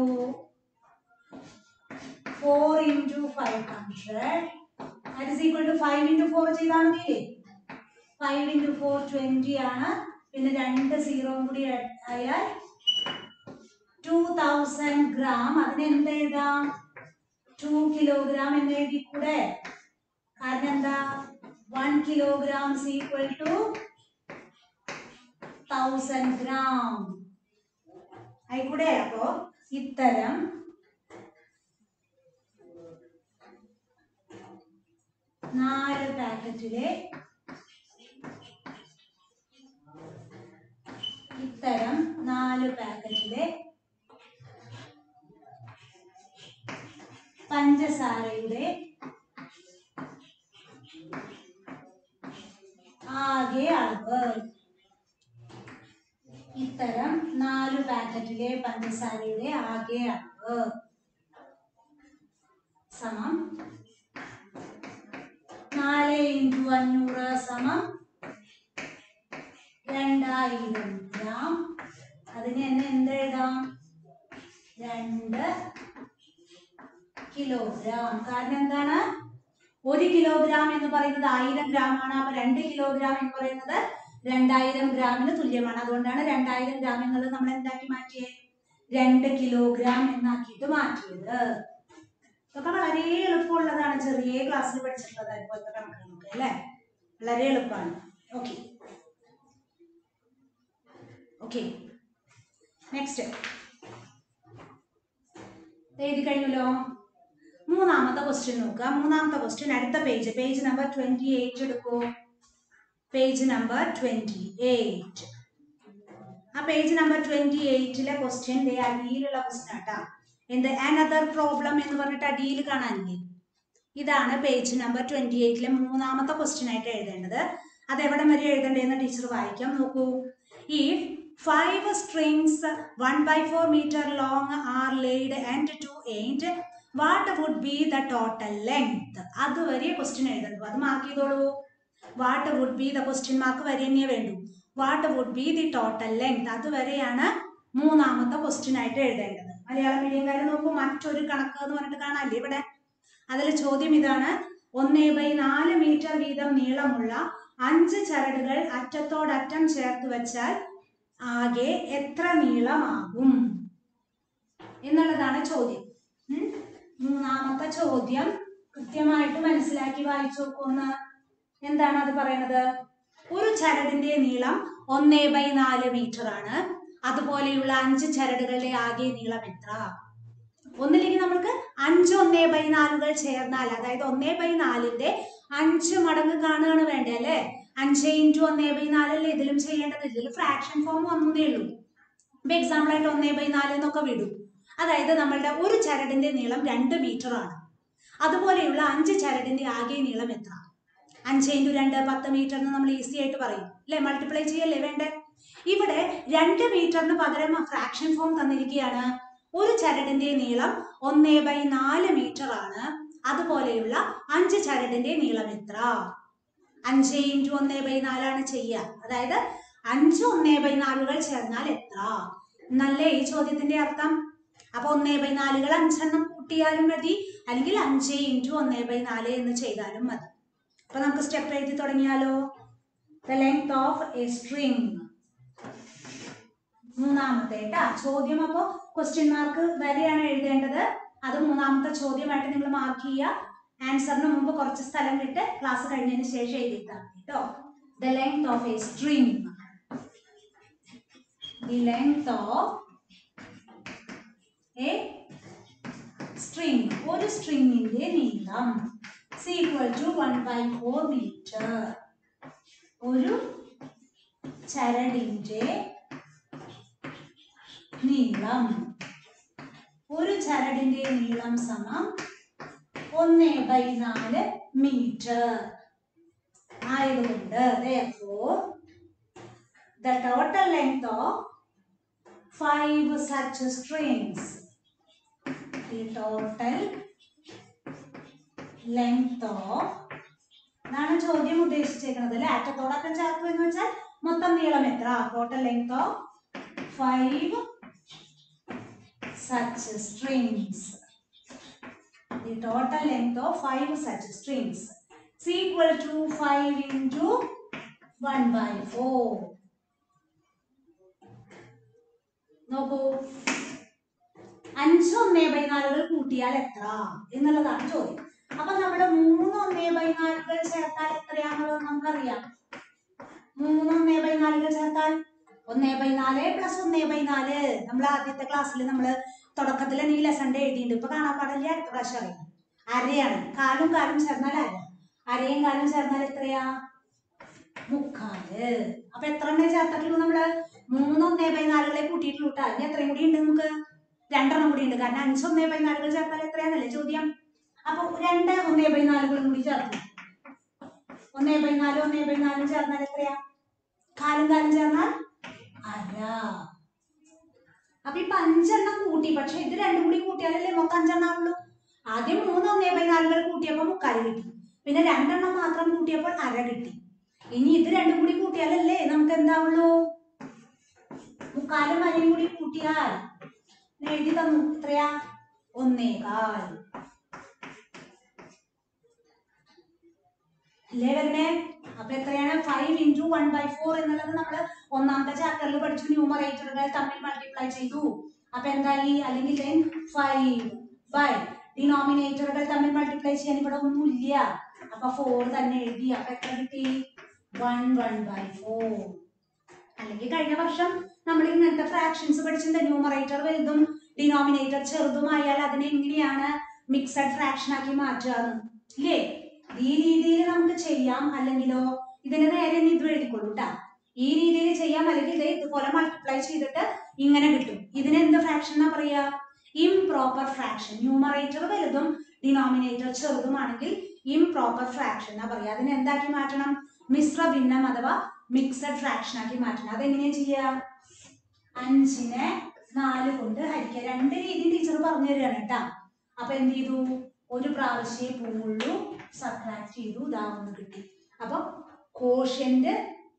4 into 500 that is equal to 5 into 4 ചെയ്താൽ മതിയില്ലേ 5 into 4 20 ആണ് പിന്നെ രണ്ട് സീറോ കൂടി add ആയാൽ 2000 ഗ്രാം അതിന് എന്ത് എഴുതാം 2 കിലോഗ്രാം എന്ന് എഴുതിക്കൂടെ കാരണം എന്താ 1 kilogram is equal to thousand gram ആയിക്കൂടെ അപ്പോ ഇത്തരം നാല് പാക്കറ്റിലെ ഇത്തരം നാല് പാക്കറ്റിലെ പഞ്ചസാരയുടെ ആകെ അളവ് ഇത്തരം നാല് പാക്കറ്റിലെ പഞ്ചസാരയുടെ ആകെ അളവ് സമം നാല് ഇൻറ്റു അഞ്ഞൂറ് സമം രണ്ടായിരം ഗ്രാം അതിന് തന്നെ എന്തെഴുതാം രണ്ട് കിലോഗ്രാം കാരണം എന്താണ് ഒരു കിലോഗ്രാം എന്ന് പറയുന്നത് ആയിരം ഗ്രാം ആണ് അപ്പൊ രണ്ട് കിലോഗ്രാം എന്ന് പറയുന്നത് രണ്ടായിരം ഗ്രാമിന് തുല്യമാണ് അതുകൊണ്ടാണ് രണ്ടായിരം ഗ്രാം എന്നുള്ളത് നമ്മൾ എന്താക്കി മാറ്റിയേ രണ്ട് കിലോഗ്രാം എന്നാക്കിയിട്ട് മാറ്റിയത് ഇതൊക്കെ വളരെ എളുപ്പമുള്ളതാണ് ചെറിയ ക്ലാസ്സിൽ പഠിച്ചിട്ടുള്ളത് ഇപ്പോഴത്തെ കണക്കുകളൊക്കെ അല്ലേ വളരെ എളുപ്പമാണ് ഓക്കെ ഓക്കെ നെക്സ്റ്റ് എഴുതി കഴിഞ്ഞല്ലോ മൂന്നാമത്തെ ക്വസ്റ്റ്യൻ നോക്കുക മൂന്നാമത്തെ ക്വസ്റ്റ്യൻ അടുത്ത page page number twenty eight എടുക്കൂ പേജ് നമ്പർ ട്വന്റി എയ്റ്റ് ആ പേജ് നമ്പർ ട്വന്റി എയ്റ്റിലെ ക്വസ്റ്റ്യൻ ദേ അടിയിലുള്ള ക്വസ്റ്റ്യൻ ആട്ടാ എന്ത് അനദർ പ്രോബ്ലം എന്ന് പറഞ്ഞിട്ട് അടിയിൽ കാണാനില്ലേ ഇതാണ് പേജ് നമ്പർ ട്വന്റി എയ്റ്റിലെ മൂന്നാമത്തെ ക്വസ്റ്റ്യൻ ആയിട്ട് എഴുതേണ്ടത് അത് എവിടെ വരെ എഴുതേണ്ടതെന്ന് ടീച്ചർ വായിക്കാം നോക്കൂ if five strings one by four metre long are laid end to end what would be the total length അതുവരെ ക്വസ്റ്റ്യൻ എഴുതണ്ടു അത് മാർക്ക് ചെയ്തോളൂ what would be the question mark വരെ തന്നെയേ വേണ്ടൂ what would be the total length അതുവരെയാണ് മൂന്നാമത്തെ ക്വസ്റ്റ്യൻ ആയിട്ട് എഴുതേണ്ടത് മലയാളം മീഡിയംകാർ നോക്കൂ മറ്റൊരു കണക്ക് എന്ന് പറഞ്ഞിട്ട് കാണാല്ലേ ഇവിടെ അതിൽ ചോദ്യം ഇതാണ് ഒന്നേ ബൈ നാല് മീറ്റർ വീതം നീളമുള്ള അഞ്ച് ചരടുകൾ അറ്റത്തോടറ്റം ചേർത്ത് വെച്ചാൽ ആകെ എത്ര നീളമാകും എന്നുള്ളതാണ് ചോദ്യം ഉം. മൂന്നാമത്തെ ചോദ്യം കൃത്യമായിട്ട് മനസ്സിലാക്കി വായിച്ചു നോക്കൂന്ന് എന്താണ് അത് പറയുന്നത് ഒരു ചരടിന്റെ നീളം ഒന്നേ ബൈ നാല് മീറ്റർ ആണ് അതുപോലെയുള്ള അഞ്ച് ചരടുകളുടെ ആകെ നീളം എത്ര ഒന്നില്ലെങ്കിൽ നമ്മൾക്ക് അഞ്ച് ഒന്നേ ബൈ നാലുകൾ ചേർന്നാൽ അതായത് ഒന്നേ ബൈ നാലിന്റെ അഞ്ച് മടങ്ങ് കാണുകയാണ് വേണ്ടേ അല്ലേ അഞ്ച് ഇൻറ്റു ഒന്നേ ബൈ നാലല്ലേ ഇതിലും ചെയ്യേണ്ടത് ഇതിൽ ഫ്രാക്ഷൻ ഫോം വന്നതേ ഉള്ളൂ ഇപ്പൊ എക്സാമ്പിൾ ആയിട്ട് ഒന്നേ ബൈ നാല് എന്നൊക്കെ വിടും അതായത് നമ്മളുടെ ഒരു ചരടിന്റെ നീളം രണ്ട് മീറ്റർ ആണ് അതുപോലെയുള്ള അഞ്ച് ചരടിന്റെ ആകെ നീളം എത്ര അഞ്ച് ഇൻറ്റു രണ്ട് പത്ത് മീറ്റർ എന്ന് നമ്മൾ ഈസി ആയിട്ട് പറയും അല്ലെ മൾട്ടിപ്ലൈ ചെയ്യല്ലേ വേണ്ടേ ഇവിടെ രണ്ട് മീറ്ററിന് പകരം ഫ്രാക്ഷൻ ഫോം തന്നിരിക്കുകയാണ് ഒരു ചരടിന്റെ നീളം ഒന്നേ ബൈ നാല് മീറ്റർ ആണ് അതുപോലെയുള്ള അഞ്ച് ചരടിന്റെ നീളം എത്ര അഞ്ച് ഇൻറ്റു ഒന്നേ ബൈ നാലാണ് ചെയ്യുക അതായത് അഞ്ച് ഒന്നേ ബൈ നാലുകൾ ചേർന്നാൽ എത്ര എന്നല്ലേ ഈ ചോദ്യത്തിന്റെ അർത്ഥം അപ്പൊ ഒന്നേ ബൈ നാലുകൾ അഞ്ചെണ്ണം കൂട്ടിയാലും മതി അല്ലെങ്കിൽ അഞ്ച് ഇൻറ്റു ഒന്നേ ബൈ നാല് എന്ന് ചെയ്താലും മതി അപ്പൊ നമുക്ക് സ്റ്റെപ്പ് എഴുതി തുടങ്ങിയാലോ the length of a string മൂന്നാമത്തെ ട്ടാ ചോദ്യം അപ്പോ ക്വസ്റ്റ്യൻ മാർക്ക് വരെയാണ് എഴുതേണ്ടത് അത് മൂന്നാമത്തെ ചോദ്യമായിട്ട് നിങ്ങൾ മാർക്ക് ചെയ്യുക ആൻസറിന് മുമ്പ് കുറച്ച് സ്ഥലം വിട്ട് ക്ലാസ് കഴിഞ്ഞതിന് ശേഷം എഴുതിയിട്ടാൽ മതി കേട്ടോ the length of a string the length of a string ഒരു സ്ട്രിങ്ങിന്റെ നീളം equal to one by four metre ഒരു ചരടിന്റെ നീളം ഒരു ചരടിന്റെ നീളം സമം ഒന്ന് ബൈ നാല് മീറ്റർ ആയതുകൊണ്ട് therefore the total length of five such strings the total length of എന്നാണ് ചോദ്യം ഉദ്ദേശിച്ചേക്കുന്നത് അല്ലെ അറ്റത്തോടൊപ്പം ചേർത്തു എന്ന് വെച്ചാൽ മൊത്തം നീളം എത്ര total length of five such strings the total length of five such strings is equal to 5 into 1 by 4 നോക്കൂ അഞ്ച് ഒന്നേ ബൈ നാലുകൾ കൂട്ടിയാൽ എത്ര എന്നുള്ളതാണ് ചോദ്യം അപ്പൊ നമ്മുടെ മൂന്ന് ഒന്നേ ബൈ നാലുകൾ ചേർത്താൽ എത്രയാണെന്നുള്ളത് നമുക്കറിയാം മൂന്ന് ഒന്നേ ബൈ നാലുകൾ ചേർത്താൽ ഒന്നേ ബൈ നാല് പ്ലസ് ഒന്നേ ബൈ നാല് നമ്മൾ ആദ്യത്തെ ക്ലാസ്സിൽ നമ്മൾ തുടക്കത്തിൽ ഈ ലെസണിന്റെ എഴുതിയിട്ടുണ്ട് ഇപ്പൊ കാണാൻ പാടില്ല അടുത്ത പ്രാവശ്യം അറിയാം അരയാണ് കാലും കാലും ചേർന്നാൽ അര അരയും കാലും ചേർന്നാൽ എത്രയാ മുക്കാല് അപ്പൊ എത്ര എണ്ണേ ചേർത്തിട്ടുള്ളൂ നമ്മള് മൂന്ന് ഒന്നേ ബൈ നാലുകളെ കൂട്ടിയിട്ടുള്ളൂ കേട്ടോ ഇനി എത്രയും കൂടി ഉണ്ട് നമുക്ക് രണ്ടെണ്ണം കൂടി ഉണ്ട് കാരണം അഞ്ച് ഒന്നേ ബൈ നാലുകൾ ചേർത്താൽ എത്രയാന്നല്ലേ ചോദ്യം അപ്പൊ രണ്ട് ഒന്നേ ബൈ നാലുകളും കൂടി ചേർത്തു ഒന്നേ ബൈ നാല് ഒന്നേ ബൈ നാലും ചേർന്നാൽ എത്രയാ കാലും കാലും ചേർന്നാൽ അര അപ്പൊ ഇപ്പൊ അഞ്ചെണ്ണം കൂട്ടി പക്ഷെ ഇത് രണ്ടും കൂടി കൂട്ടിയാലല്ലേ മൊത്തം അഞ്ചെണ്ണം ആവുള്ളൂ ആദ്യം മൂന്ന് ഒന്നേ ബൈ നാലുകൾ കൂട്ടിയപ്പോൾ മുക്കാല് കിട്ടി പിന്നെ രണ്ടെണ്ണം മാത്രം കൂട്ടിയപ്പോൾ അര കിട്ടി ഇനി ഇത് രണ്ടും കൂടി കൂട്ടിയാലല്ലേ നമുക്ക് എന്താവുള്ളൂ മുക്കാലും അരയും കൂടി കൂട്ടിയാൽ ഞാൻ എഴുതി തന്നു എത്രയാ ഒന്നേകാൽ അല്ലേ വരണേ അപ്പൊ എത്രയാണ് five into one by four എന്നുള്ളത് നമ്മൾ ഒന്നാമത്തെ ചാപ്റ്ററിൽ പഠിച്ചു ന്യൂമറേറ്ററുകൾ തമ്മിൽ മൾട്ടിപ്ലൈ ചെയ്തു അപ്പൊ എന്തായി അല്ലെങ്കിൽ then ഫൈവ് ബൈ ഡിനോമിനേറ്ററുകൾ തമ്മിൽ മൾട്ടിപ്ലൈ ചെയ്യാൻ ഇവിടെ ഒന്നുമില്ല അപ്പൊ ഫോർ തന്നെ എഴുതി അപ്പൊ എത്ര കിട്ടി വൺ വൺ ബൈ ഫോർ അല്ലെങ്കിൽ കഴിഞ്ഞ വർഷം നമ്മൾ ഇങ്ങനത്തെ ഫ്രാക്ഷൻസ് പഠിച്ചിട്ടുണ്ട് ന്യൂമറേറ്റർ വലുതും ഡിനോമിനേറ്റർ ചെറുതുമായാൽ അതിനെ എങ്ങനെയാണ് മിക്സഡ് ഫ്രാക്ഷൻ ആക്കി മാറ്റുകയെന്ന് ഇല്ലേ ഈ രീതിയിൽ നമുക്ക് ചെയ്യാം അല്ലെങ്കിലോ ഇതിന് നേരെ നീ ഇത് എഴുതിക്കൊള്ളൂ കേട്ടാ ഈ രീതിയിൽ ചെയ്യാം അല്ലെങ്കിൽ ഇത് ഇതുപോലെ മൾട്ടിപ്ലൈ ചെയ്തിട്ട് ഇങ്ങനെ കിട്ടും ഇതിന് എന്ത് ഫ്രാക്ഷൻ എന്നാ പറയാ ഇംപ്രോപ്പർ ഫ്രാക്ഷൻ ന്യൂമറേറ്റർ വലുതും ഡിനോമിനേറ്റർ ചെറുതുമാണെങ്കിൽ ഇംപ്രോപ്പർ ഫ്രാക്ഷൻ എന്നാ പറയാ അതിനെ എന്താക്കി മാറ്റണം മിശ്ര ഭിന്നം അഥവാ മിക്സഡ് ഫ്രാക്ഷൻ ആക്കി മാറ്റണം അതെങ്ങനെയാ ചെയ്യാ അഞ്ചിനെ നാല് കൊണ്ട് ഹരിക്കുക രണ്ട് രീതി ടീച്ചർ പറഞ്ഞു തരികയാണ് കേട്ടാ അപ്പൊ എന്ത് ചെയ്തു ഒരു പ്രാവശ്യമേ പോവുള്ളൂ സബ്ട്രാക്ട് ചെയ്തു ഇതാ ഒന്ന് കിട്ടി അപ്പൊ കോഷ്യന്റ്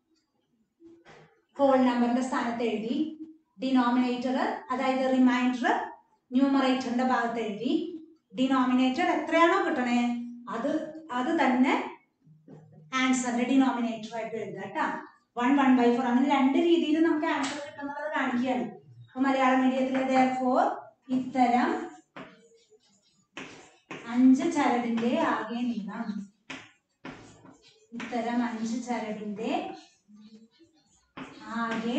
ഹോൾ നമ്പറിന്റെ സ്ഥാനത്ത് എഴുതി ഡിനോമിനേറ്റർ അതായത് റിമൈൻഡർ ന്യൂമറേറ്ററിന്റെ ഭാഗത്ത് എഴുതി ഡിനോമിനേറ്റർ എത്രയാണോ കിട്ടണേ അത് അത് തന്നെ ആൻസറിന്റെ ഡിനോമിനേറ്റർ ആയിട്ട് എഴുതുക കേട്ടോ വൺ വൺ ബൈ ഫോർ അങ്ങനെ രണ്ട് രീതിയിൽ നമുക്ക് ആൻസർ കിട്ടുന്നത് കാണിക്കുകയാണ് അപ്പൊ മലയാളം മീഡിയത്തിലെ ഫോർ ഇത്തരം അഞ്ച് ചരടിന്റെ ആകെ നീളം ഇത്തരം അഞ്ച് ചരടിന്റെ ആകെ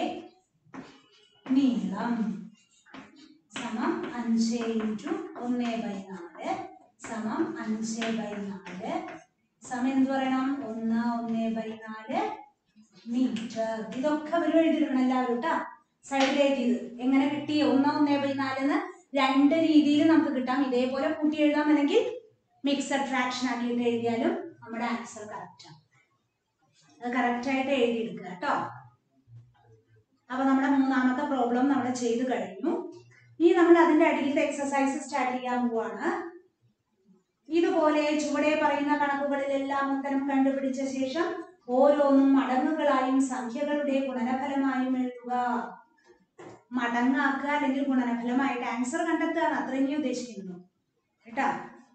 നീളം സമം അഞ്ച് ഇൻറ്റു ഒന്ന് ബൈ നാല് സമം അഞ്ച് ബൈ നാല് സമം എന്ത് പറയണം ഒന്ന് ഒന്ന് ബൈ നാല് മീറ്റർ ഇതൊക്കെ അവർ എഴുതിയിരിക്കണം എല്ലാവരും കേട്ടാ സൈഡിൽ എഴുതിയത് എങ്ങനെ കിട്ടി ഒന്ന് ഒന്ന് ബൈ നാലെന്ന് രണ്ട് രീതിയിൽ നമുക്ക് കിട്ടാം ഇതേപോലെ കൂട്ടി എഴുതാം അല്ലെങ്കിൽ മിക്സഡ് ഫ്രാക്ഷൻ ആക്കിയിട്ട് എഴുതിയാലും നമ്മുടെ ആൻസർ കറക്റ്റാണ് അത് കറക്റ്റായിട്ട് എഴുതിയെടുക്കുക കേട്ടോ അപ്പൊ നമ്മുടെ മൂന്നാമത്തെ പ്രോബ്ലം നമ്മൾ ചെയ്തു കഴിഞ്ഞു ഇനി നമ്മൾ അതിന്റെ അടിയിലത്തെ എക്സസൈസ് സ്റ്റാർട്ട് ചെയ്യാൻ പോവാണ് ഇതുപോലെ ചുവടെ പറയുന്ന കണക്കുകളിലെല്ലാം ഉത്തരം കണ്ടുപിടിച്ച ശേഷം ഓരോന്നും മടങ്ങുകളായും സംഖ്യകളുടെ ഗുണനഫലമായും എഴുതുക മടങ്ങാക്കുക അല്ലെങ്കിൽ ഗുണനഫലമായിട്ട് ആൻസർ കണ്ടെത്തുകയാണ് അത്രയും ഉദ്ദേശിക്കുന്നു കേട്ടാ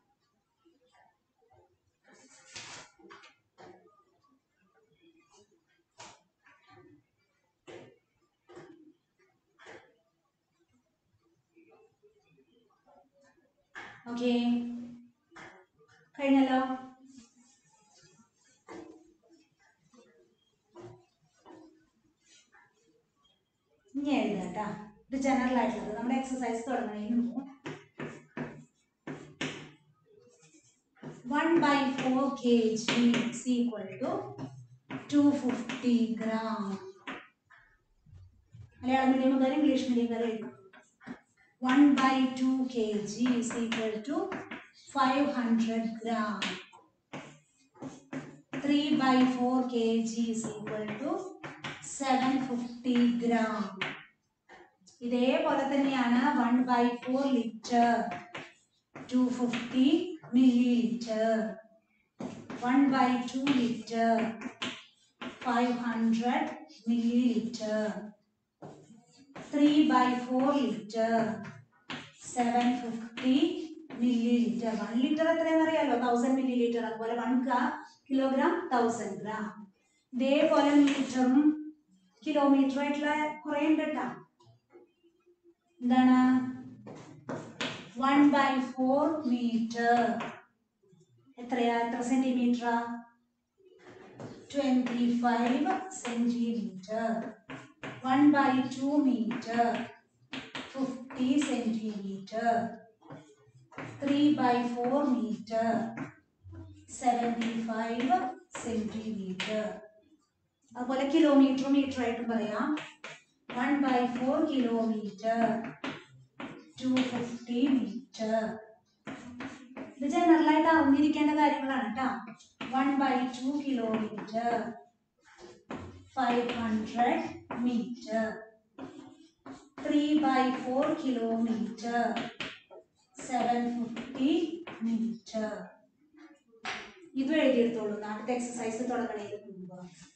ഓക്കെ കഴിഞ്ഞല്ലോ ഇനി എഴുതുക കേട്ടാ ഇത് ജനറൽ ആയിട്ടുള്ളത് നമ്മുടെ എക്സസൈസ് തുടങ്ങുന്നതിന് മുമ്പ് one by four K G is equal to two fifty gram Malayalam മീഡിയംകാർ ഇംഗ്ലീഷ് മീഡിയംകാർ എഴുതും one by two K G is equal to five hundred gram three by four K G is equal to seven fifty gram ഇതേപോലെ തന്നെയാണ് one by four litre two fifty millilitre one by two litre five hundred millilitre three by four litre seven fifty millilitre one litre എത്രയാണെന്ന് അറിയാലോ തൗസൻഡ് മില്ലി ലിറ്റർ അതുപോലെ വൺ കിലോഗ്രാം തൗസൻഡ് ഗ്രാം ഇതേപോലെ മീറ്ററും കിലോമീറ്ററും ആയിട്ടുള്ള കുറെ ഉണ്ട് കേട്ടോ എന്താണ് വൺ ബൈ ഫോർ മീറ്റർ എത്രയാ എത്ര സെന്റിമീറ്ററാ twenty five centimetre one by two metre fifty centimetre three by four metre seventy five centimetre അതുപോലെ കിലോമീറ്റർ മീറ്റർ ആയിട്ടും പറയാം one by four kilometre two fifty metre ഇത് ജനറൽ ആയിട്ട് അറിഞ്ഞിരിക്കേണ്ട കാര്യങ്ങളാണ് കേട്ടോ one by two kilometre five hundred metre three by four kilometre seven fifty metre ഇത് എഴുതിയെടുത്തോളൂ നാട്ടിലത്തെ എക്സസൈസ് തുടങ്ങണതിന് മുമ്പ്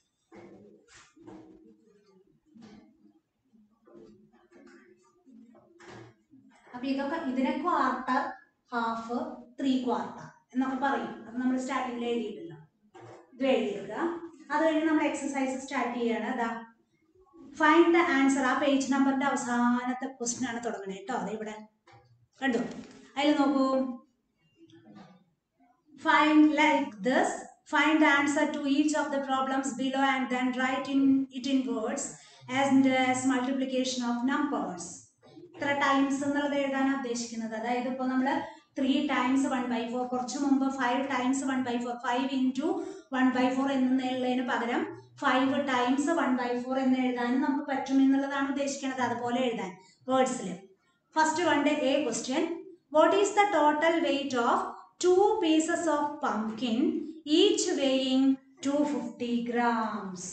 അപ്പൊ ഇതൊക്കെ ഇതിനെ ക്വാർട്ടർ ഹാഫ് ത്രീ ക്വാർട്ടർ എന്നൊക്കെ പറയും അത് നമ്മൾ സ്റ്റാർട്ടിങ്ങിൽ എഴുതിയിട്ടില്ല ഇത് എഴുതിയെടുക്കുക അത് കഴിഞ്ഞ് നമ്മൾ എക്സസൈസ് സ്റ്റാർട്ട് ചെയ്യാണ് അതാ ഫൈൻഡ് ദ ആൻസർ ആ പേജ് നമ്പറിന്റെ അവസാനത്തെ ക്വസ്റ്റ്യൻ ആണ് തുടങ്ങണേ കേട്ടോ അതെ ഇവിടെ കണ്ടു അതിൽ നോക്കൂ find like this find the answer to each of the problems below and then write in it in words and as multiplication of numbers ഇത്ര ടൈംസ് എന്നുള്ളത് എഴുതാനാണ് ഉദ്ദേശിക്കുന്നത് അതായത് ഇപ്പോൾ നമ്മൾ three times one by four കുറച്ച് മുമ്പ് five times one by four five into one by four എന്നുള്ളതിന് പകരം five times one by four എന്ന് എഴുതാനും നമുക്ക് പറ്റും എന്നുള്ളതാണ് ഉദ്ദേശിക്കുന്നത് അതുപോലെ എഴുതാൻ വേർഡ്സിൽ first one a question what is the total weight of two pieces of pumpkin, each weighing 250 grams.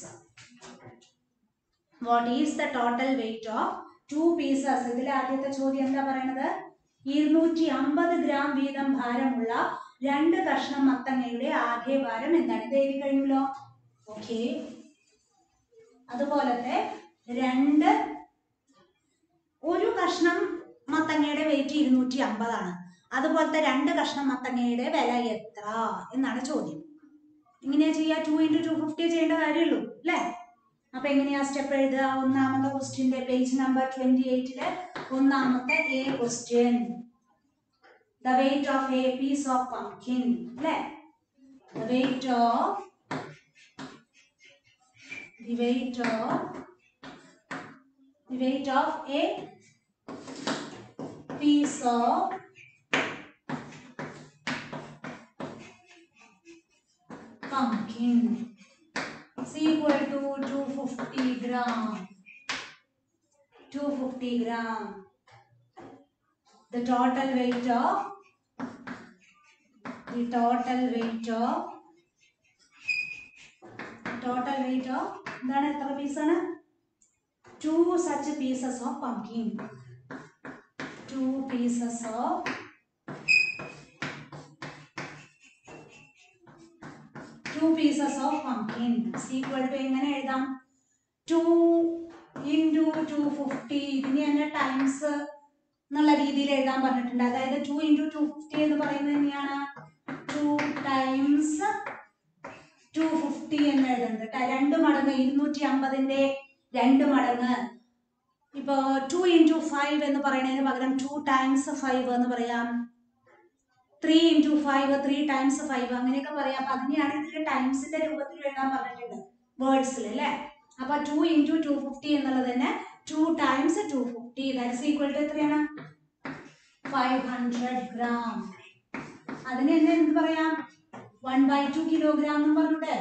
What is the total weight of two pieces? ഇതിൽ ആദ്യത്തെ ചോദ്യം എന്താ പറയണത് ഇരുന്നൂറ്റി അമ്പത് ഗ്രാം വീതം ഭാരമുള്ള രണ്ട് കഷ്ണം മത്തങ്ങയുടെ ആകെ ഭാരം എന്താണ് ഇത് എഴുതി കഴിഞ്ഞല്ലോ ഓക്കെ അതുപോലത്തെ രണ്ട് ഒരു കഷ്ണം മത്തങ്ങയുടെ വെയിറ്റ് ഇരുന്നൂറ്റി അമ്പതാണ് അതുപോലത്തെ രണ്ട് കഷ്ണം മത്തങ്ങയുടെ വില എത്ര എന്നാണ് ചോദ്യം ഇങ്ങനെയാ ചെയ്യാ ടു ഇൻറ്റു ടു ഫിഫ്റ്റി ചെയ്യേണ്ട കാര്യമുള്ളൂ അല്ലേ അപ്പൊ എങ്ങനെയാ സ്റ്റെപ്പ് എഴുതുക ഒന്നാമത്തെ ക്വസ്റ്റ്യന്റെ പേജ് നമ്പർ ട്വന്റി എയ്റ്റില് ഒന്നാമത്തെ a question the weight of a piece of pumpkin അല്ലേ the weight of the weight of the weight of a piece of pumpkin is equal to 250 gram 250 gram the total weight of the total weight of total weight of എന്താണ് എത്ര പീസാണ് two such pieces of pumpkin two pieces of two pieces of pumpkin is equal to എങ്ങനെ എഴുതാം ടു ഇൻറ്റു ടു ഫിഫ്റ്റി ഇതിന് തന്നെ ടൈംസ് എന്നുള്ള രീതിയിൽ എഴുതാൻ പറഞ്ഞിട്ടുണ്ട് അതായത് ടു ഇൻറ്റു ടു ഫിഫ്റ്റി എന്ന് പറയുന്നത് തന്നെയാണ് ടു ടൈംസ് ടു ഫിഫ്റ്റി എന്ന് എഴുതുന്നത് ട്ടോ. രണ്ട് മടങ്ങ് ഇരുന്നൂറ്റി അമ്പതിന്റെ രണ്ട് മടങ്ങ് ഇപ്പോ ടു ഇൻറ്റു ഫൈവ് എന്ന് പറയുന്നതിന് പകരം ടു ടൈംസ് ഫൈവ് എന്ന് പറയാം three into five three times five അങ്ങനെയൊക്കെ പറയാം അപ്പൊ അതിനെയാണ് ഇതിൽ ടൈംസിന്റെ രൂപത്തിൽ എഴുതാൻ പറഞ്ഞിട്ടുണ്ട് വേർഡ്സിൽ അല്ലേ അപ്പൊ ടു ഇൻറ്റു ടു ഫിഫ്റ്റി എന്നുള്ളത് തന്നെ two times two fifty that's equal to എത്രയാണ് ഫൈവ് ഹൺഡ്രഡ് ഗ്രാം അതിന് തന്നെ എന്ത് പറയാം വൺ ബൈ ടു കിലോഗ്രാം എന്ന് പറഞ്ഞൂടെ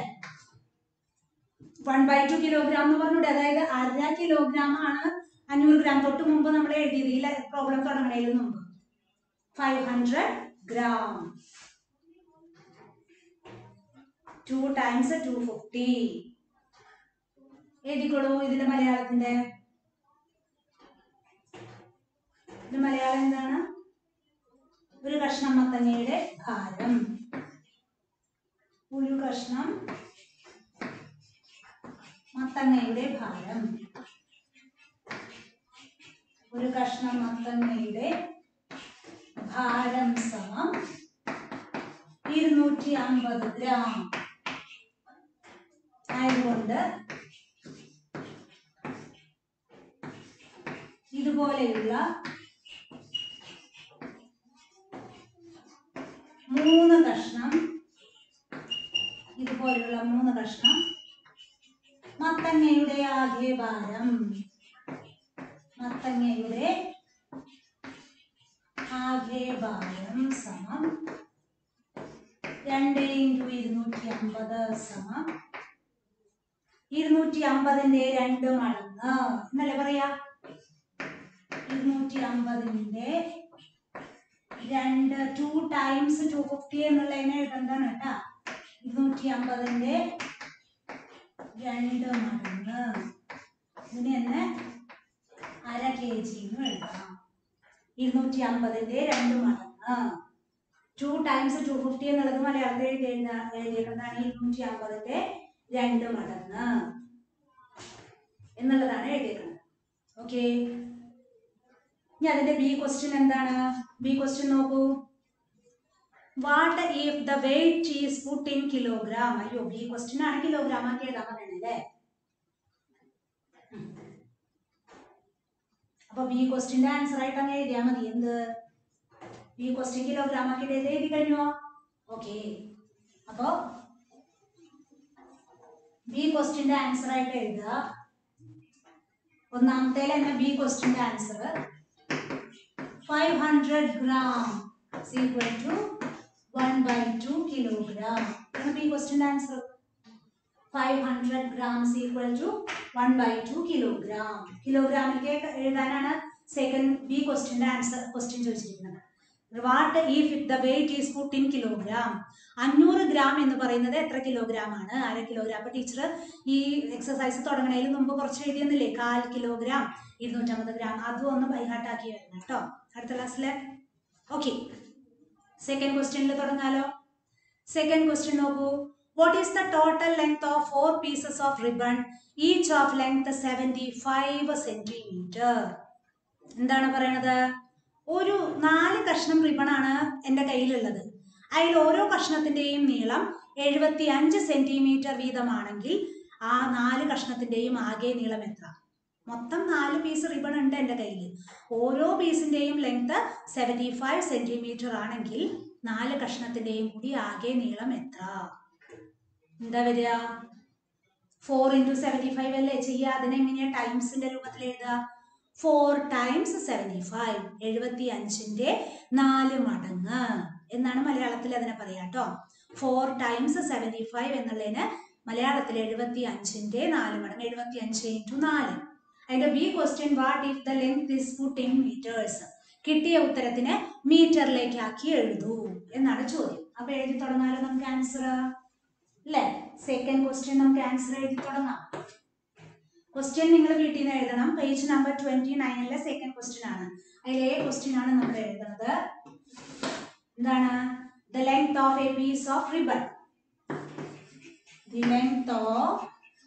വൺ ബൈ ടു കിലോഗ്രാം എന്ന് പറഞ്ഞൂടെ അതായത് അര കിലോഗ്രാം ആണ് അഞ്ഞൂറ് ഗ്രാം തൊട്ട് മുമ്പ് നമ്മൾ എഴുതിയത് ഈ പ്രോബ്ലം തുടങ്ങണതിന് മുമ്പ് five hundred gram two times two fifty എഴുതിക്കോളൂ ഇതിന്റെ മലയാളത്തിന്റെ ഇതിന്റെ മലയാളം എന്താണ് ഒരു കഷ്ണം മത്തങ്ങയുടെ ഭാരം ഒരു കഷ്ണം മത്തങ്ങയുടെ ഭാരം ഒരു കഷ്ണം മത്തങ്ങയുടെ ഭാരം സമം ഇരുന്നൂറ്റി അമ്പത് ഗ്രാം ആയതുകൊണ്ട് ഇതുപോലെയുള്ള മൂന്ന് കഷ്ണം ഇതുപോലെയുള്ള മൂന്ന് കഷ്ണം മത്തങ്ങയുടെ ആകെ ഭാരം മത്തങ്ങയുടെ ആകെ ഭാരം സമം രണ്ട് ഇൻറ്റു ഇരുന്നൂറ്റി അമ്പത് സമം ഇരുന്നൂറ്റി അമ്പതിന്റെ രണ്ട് മടങ്ങ് എന്നല്ലേ പറയാ ഇരുന്നൂറ്റി അമ്പതിന്റെ രണ്ട് ടു ടൈംസ് ടു ഫിഫ്റ്റി എന്നുള്ളതിനെ എഴുതണ്ടാണ് കേട്ടാ ഇരുന്നൂറ്റി അമ്പതിന്റെ രണ്ട് മടങ്ങ് ഇതിന് തന്നെ അര കെ ജി എന്ന് എഴുതാം ഇരുന്നൂറ്റി അമ്പതിന്റെ രണ്ട് മടങ്ങ് ടു ടൈംസ് ടു ഫിഫ്റ്റി എന്നുള്ളത് മലയാളത്തിൽ എഴുതി എഴുതിയേക്കുന്നതാണ് ഇരുന്നൂറ്റി അമ്പതിന്റെ രണ്ട് മടങ്ങ് എന്നുള്ളതാണ് എഴുതിയേക്കുന്നത് ഓക്കെ ഇനി അതിന്റെ ബി ക്വസ്റ്റ്യൻ എന്താണ് ബി ക്വസ്റ്റ്യൻ നോക്കൂ what if the weight is put in kilogram അയ്യോ ഈ ക്വസ്റ്റ്യൻ ആണ് കിലോഗ്രാം ആക്കി എഴുതാൻ പറയണല്ലേ ഉം. അപ്പൊ ബി ക്വസ്റ്റിന്റെ ആൻസർ ആയിട്ട് അങ്ങ് എഴുതിയാൽ മതി എന്ത് ബി ക്വസ്റ്റ്യൻ കിലോഗ്രാം ആക്കിയിട്ട് ഇത് എഴുതി കഴിഞ്ഞോ ഓക്കെ അപ്പോ ബി ക്വസ്റ്റിന്റെ ആൻസർ ആയിട്ട് എഴുതുക ഒന്നാമത്തെ തന്നെ ബി ക്വസ്റ്റിന്റെ answer five hundred gram equal to one by two kilogram ഇതാണ് ബി ക്വസ്റ്റിന്റെ answer five hundred grams equal to one by two kilogram കിലോഗ്രാമിലേക്ക് എഴുതാനാണ് സെക്കൻഡ് ബി ക്വസ്റ്റിന്റെ ആൻസർ ക്വസ്റ്റ്യൻ ചോദിച്ചിരിക്കുന്നത് what if the weight is put in kilogram അഞ്ഞൂറ് ഗ്രാം എന്ന് പറയുന്നത് എത്ര കിലോഗ്രാം ആണ് അര കിലോഗ്രാം അപ്പൊ ടീച്ചർ ഈ എക്സസൈസ് തുടങ്ങണതിന് മുമ്പ് കുറച്ച് എഴുതിയെന്നില്ലേ കാൽ കിലോഗ്രാം ഇരുന്നൂറ്റമ്പത് ഗ്രാം അതും ഒന്ന് ബൈഹാട്ടാക്കി വരണം കേട്ടോ അടുത്ത ക്ലാസ്സിലെ ഓക്കെ സെക്കൻഡ് ക്വസ്റ്റ്യനിൽ തുടങ്ങാലോ സെക്കൻഡ് ക്വസ്റ്റ്യൻ നോക്കൂ what is the total length of four pieces of ribbon each of length seventy five centimetre എന്താണ് പറയണത് ഒരു നാല് കഷ്ണം റിബണാണ് എൻ്റെ കയ്യിലുള്ളത് അതിൽ ഓരോ കഷ്ണത്തിൻ്റെയും നീളം എഴുപത്തി അഞ്ച് സെന്റിമീറ്റർ വീതമാണെങ്കിൽ ആ നാല് കഷ്ണത്തിൻ്റെയും ആകെ നീളം എത്ര മൊത്തം നാല് പീസ് റിബൺ ഉണ്ട് എൻ്റെ കയ്യിൽ ഓരോ പീസിൻ്റെയും ലെങ്ത് സെവൻറ്റി ഫൈവ് സെന്റിമീറ്റർ ആണെങ്കിൽ നാല് കഷ്ണത്തിൻ്റെയും കൂടി ആകെ നീളം എത്ര എന്താ വരിക ഫോർ ഇൻറ്റു സെവൻറ്റി ഫൈവ് അല്ലേ ചെയ്യുക അതിനെങ്ങനെയാ ടൈംസിന്റെ രൂപത്തിൽ എഴുതുക ഫോർ ടൈംസ് സെവൻറ്റി ഫൈവ് എഴുപത്തി അഞ്ചിന്റെ നാല് മടങ്ങ് എന്നാണ് മലയാളത്തിൽ അതിനെ പറയാ കേട്ടോ ഫോർ ടൈംസ് സെവൻറ്റി ഫൈവ് എന്നുള്ളതിന് മലയാളത്തിൽ എഴുപത്തി അഞ്ചിന്റെ നാല് മടങ്ങ് എഴുപത്തി അഞ്ച് ഇൻറ്റു നാല് അതിന്റെ B question what if the length is put in metres കിട്ടിയ ഉത്തരത്തിന് മീറ്ററിലേക്കാക്കി എഴുതൂ എന്നാണ് ചോദ്യം അപ്പൊ എഴുതി തുടങ്ങാലോ നമുക്ക് ആൻസർ അല്ലേ സെക്കൻഡ് ക്വസ്റ്റ്യൻ നമുക്ക് ആൻസർ എഴുതി തുടങ്ങാം ക്വസ്റ്റ്യൻ നിങ്ങൾ വീട്ടിൽ നിന്ന് എഴുതണം പേജ് നമ്പർ ട്വന്റി നയനിലെ സെക്കൻഡ് ക്വസ്റ്റ്യൻ ആണ് അതിൽ ഏ ക്വസ്റ്റ്യൻ ആണ് നമ്മൾ എഴുതുന്നത് എന്താണ് the length of a piece of ribbon the length of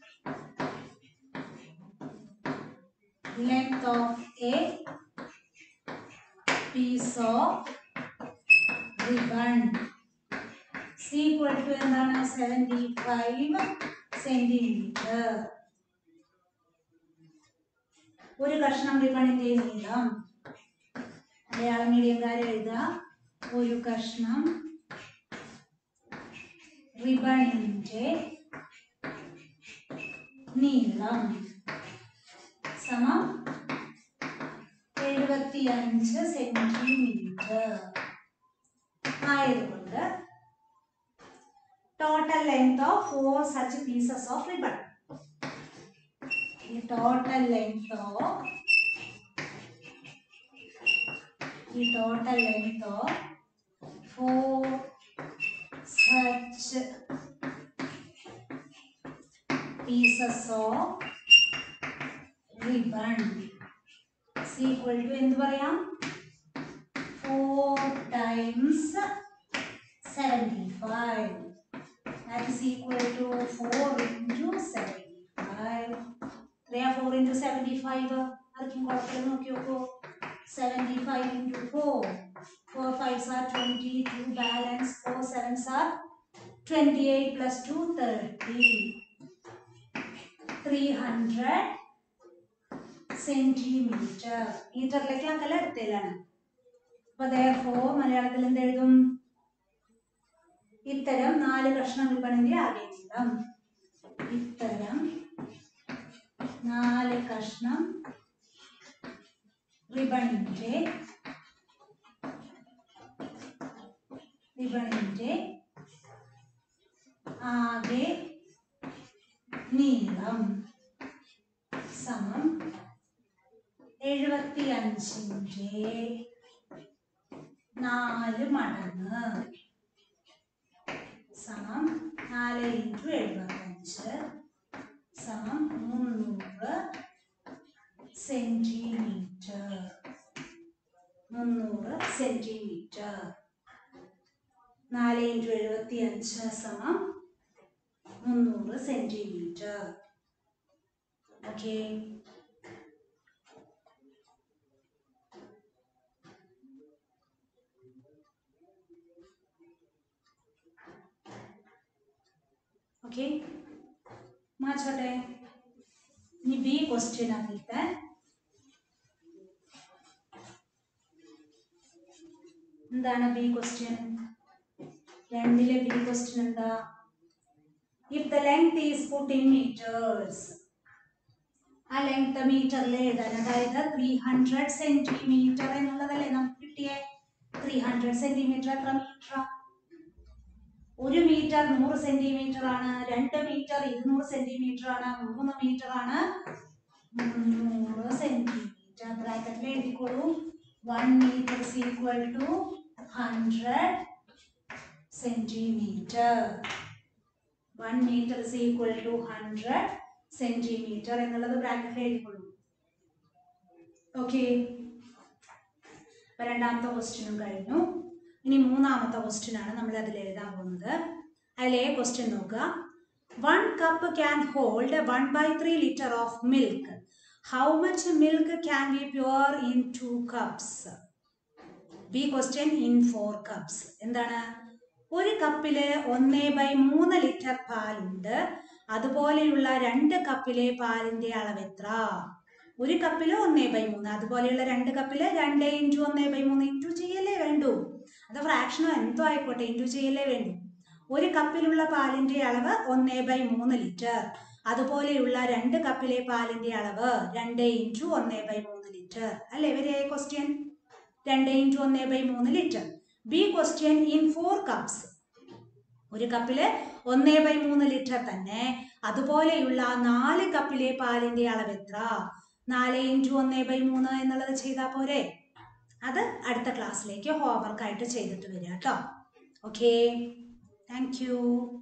length of a piece of ribbon equal to എന്താണ് സെവൻറ്റി ഫൈവ് സെന്റിമീറ്റർ ഒരു കഷ്ണം റിബണിന്റെ നീളം മലയാളം മീഡിയംകാരെ എഴുതുക ഒരു കഷ്ണം റിബണിന്റെ നീളം സമം എഴുപത്തിയഞ്ച് സെന്റിമീറ്റർ ആയതുകൊണ്ട് total length of four such pieces of ribbon. The total length of the total length of four such pieces of ribbon is equal to എന്ത് പറയാം four times seventy five that is equal to 4 into 75. There 4 into 75. ആർക്കും കുഴപ്പമില്ല നോക്കി നോക്കൂ 75 into 4. 4 5s are 20, 2 balance, 4 7s are 28 plus 2, 30. 300 centimetre മീറ്ററിലേക്ക് ആക്കല എടുത്തലാണ് അപ്പൊ therefore മലയാളത്തിൽ എന്ത് എഴുതും ഇത്തരം നാല് കഷ്ണം റിബണിന്റെ ആകെ നീളം ഇത്തരം നാല് കഷ്ണം റിബണിന്റെ റിബണിന്റെ ആകെ നീളം സമം എഴുപത്തി അഞ്ചിന്റെ നാല് മടങ്ങ് സമം നാല് ഇൻറ്റു എഴുപത്തഞ്ച് സമം മുന്നൂറ് സെന്റിമീറ്റർ മുന്നൂറ് സെന്റിമീറ്റർ നാല് ഇൻറ്റു എഴുപത്തി അഞ്ച് സമം മുന്നൂറ് സെന്റിമീറ്റർ ഓക്കെ ഓക്കെ മാച്ചോട്ടെ ഇനി ബി ക്വസ്റ്റ്യൻ ആദ്യത്തെ എന്താണ് ബി ക്വസ്റ്റ്യൻ രണ്ടിലെ ബി ക്വസ്റ്റ്യൻ എന്താ if the length is put in metres ആ ലെങ്ത് മീറ്ററിൽ എഴുതാൻ അതായത് ത്രീ ഹൺഡ്രഡ് സെന്റിമീറ്റർ എന്നുള്ളതല്ലേ നമുക്ക് കിട്ടിയേ ത്രീ ഹൺഡ്രഡ് സെന്റിമീറ്റർ എത്ര മീറ്റർ ഒരു മീറ്റർ നൂറ് സെന്റിമീറ്റർ ആണ് രണ്ട് മീറ്റർ ഇരുന്നൂറ് സെന്റിമീറ്റർ ആണ് മൂന്ന് മീറ്റർ ആണ് മുന്നൂറ് സെന്റിമീറ്റർ ബ്രാക്കറ്റിൽ എഴുതിക്കോളൂ one metre is equal to hundred centimetre one metre is equal to hundred centimetre എന്നുള്ളത് ബ്രാക്കറ്റിൽ എഴുതിക്കൊള്ളൂ ഓക്കെ അപ്പൊ രണ്ടാമത്തെ ക്വസ്റ്റ്യനും കഴിഞ്ഞു ഇനി മൂന്നാമത്തെ ക്വസ്റ്റ്യൻ ആണ് നമ്മൾ അതിൽ എഴുതാൻ പോകുന്നത് അതിലെ ക്വസ്റ്റ്യൻ നോക്കുക one cup can hold one by three litre of milk how much milk can be poured in two cups B question in four cups എന്താണ് ഒരു കപ്പില് ഒന്നേ ബൈ മൂന്ന് ലിറ്റർ പാലുണ്ട് അതുപോലെയുള്ള രണ്ട് കപ്പിലെ പാലിന്റെ അളവ് എത്ര ഒരു കപ്പില് ഒന്നേ ബൈ മൂന്ന് അതുപോലെയുള്ള രണ്ട് കപ്പില് രണ്ട് ഇൻറ്റു ഒന്നേ ബൈ മൂന്ന് ഇൻറ്റു ചെയ്യല്ലേ വേണ്ടൂ അത് ഫ്രാക്ഷനോ എന്തോ ആയിക്കോട്ടെ ഇൻറ്റു ചെയ്യല്ലേ വേണ്ടൂ ഒരു കപ്പിലുള്ള പാലിന്റെ അളവ് ഒന്നേ ബൈ മൂന്ന് ലിറ്റർ അതുപോലെയുള്ള രണ്ട് കപ്പിലെ പാലിന്റെ അളവ് രണ്ട് ഇൻറ്റു ഒന്നേ ബൈ മൂന്ന് ലിറ്റർ അല്ലേ ഇവരെ ക്വസ്റ്റ്യൻ രണ്ട് ഇൻറ്റു ഒന്നേ ബൈ മൂന്ന് litre B question in four cups ഒരു കപ്പില് ഒന്നേ ബൈ മൂന്ന് ലിറ്റർ തന്നെ അതുപോലെയുള്ള നാല് കപ്പിലെ പാലിന്റെ അളവ് എത്ര നാല് ഇൻറ്റു ഒന്നേ ബൈ മൂന്ന് എന്നുള്ളത് ചെയ്താൽ പോരെ അത് അടുത്ത ക്ലാസ്സിലേക്ക് ഹോംവർക്ക് ആയിട്ട് ചെയ്തിട്ട് വരിക കേട്ടോ ഓക്കെ താങ്ക് യു